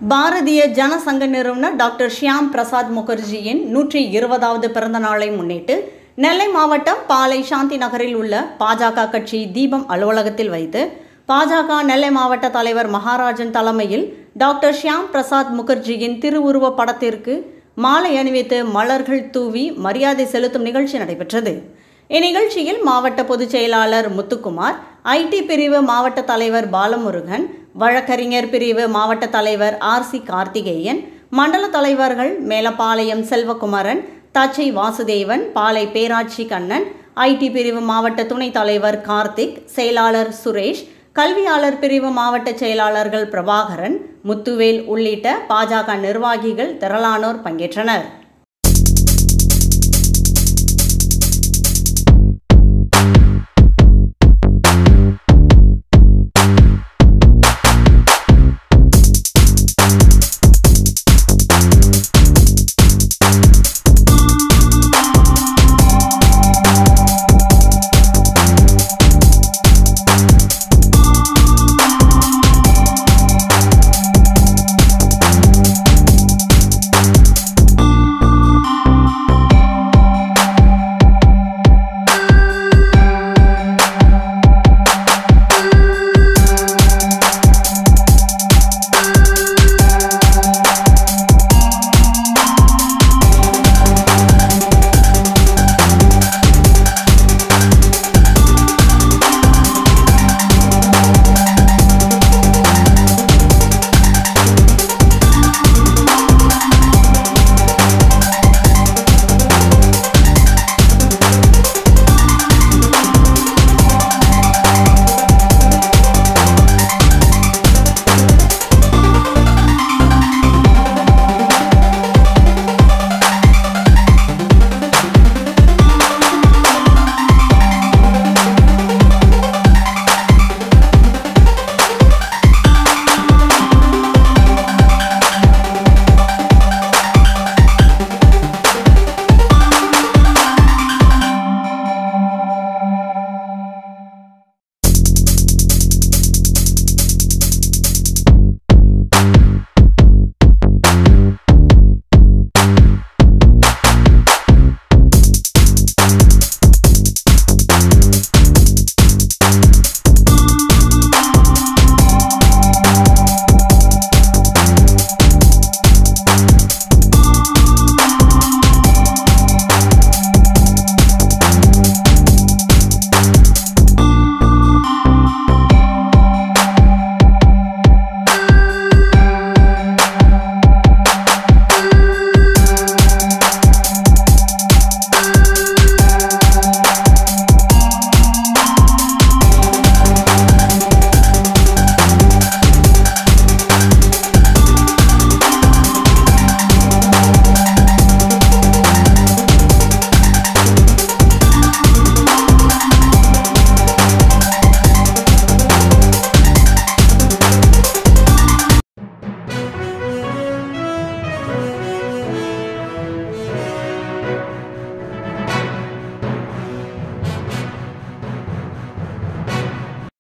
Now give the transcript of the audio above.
பாரதிய ஜனசங்க நிறுவனர் டாக்டர் ஷியாம் பிரசாத் முகர்ஜியின் நூற்றி இருபதாவது பிறந்த நாளை முன்னிட்டு நெல்லை மாவட்டம் பாலை சாந்தி நகரில் உள்ள பாஜக கட்சி தீபம் அலுவலகத்தில் வைத்து பாஜக நெல்லை மாவட்ட தலைவர் மகாராஜன் தலைமையில் டாக்டர் ஷியாம் பிரசாத் முகர்ஜியின் திருவுருவ படத்திற்கு மாலை அணிவித்து மலர்கள் தூவி மரியாதை செலுத்தும் நிகழ்ச்சி நடைபெற்றது இந்நிகழ்ச்சியில் மாவட்ட பொதுச் செயலாளர் முத்துக்குமார் ஐடி பிரிவு மாவட்ட தலைவர் பாலமுருகன் வழக்கறிஞர் பிரிவு மாவட்ட தலைவர் ஆர் சி கார்த்திகேயன் மண்டல தலைவர்கள் மேலப்பாளையம் செல்வகுமரன் தச்சை வாசுதேவன் பாலை பேராட்சி கண்ணன் ஐடி பிரிவு மாவட்ட துணைத் தலைவர் கார்த்திக் செயலாளர் சுரேஷ் கல்வியாளர் பிரிவு மாவட்ட செயலாளர்கள் பிரபாகரன் முத்துவேல் உள்ளிட்ட பாஜக நிர்வாகிகள் திரளானோர் பங்கேற்றனர்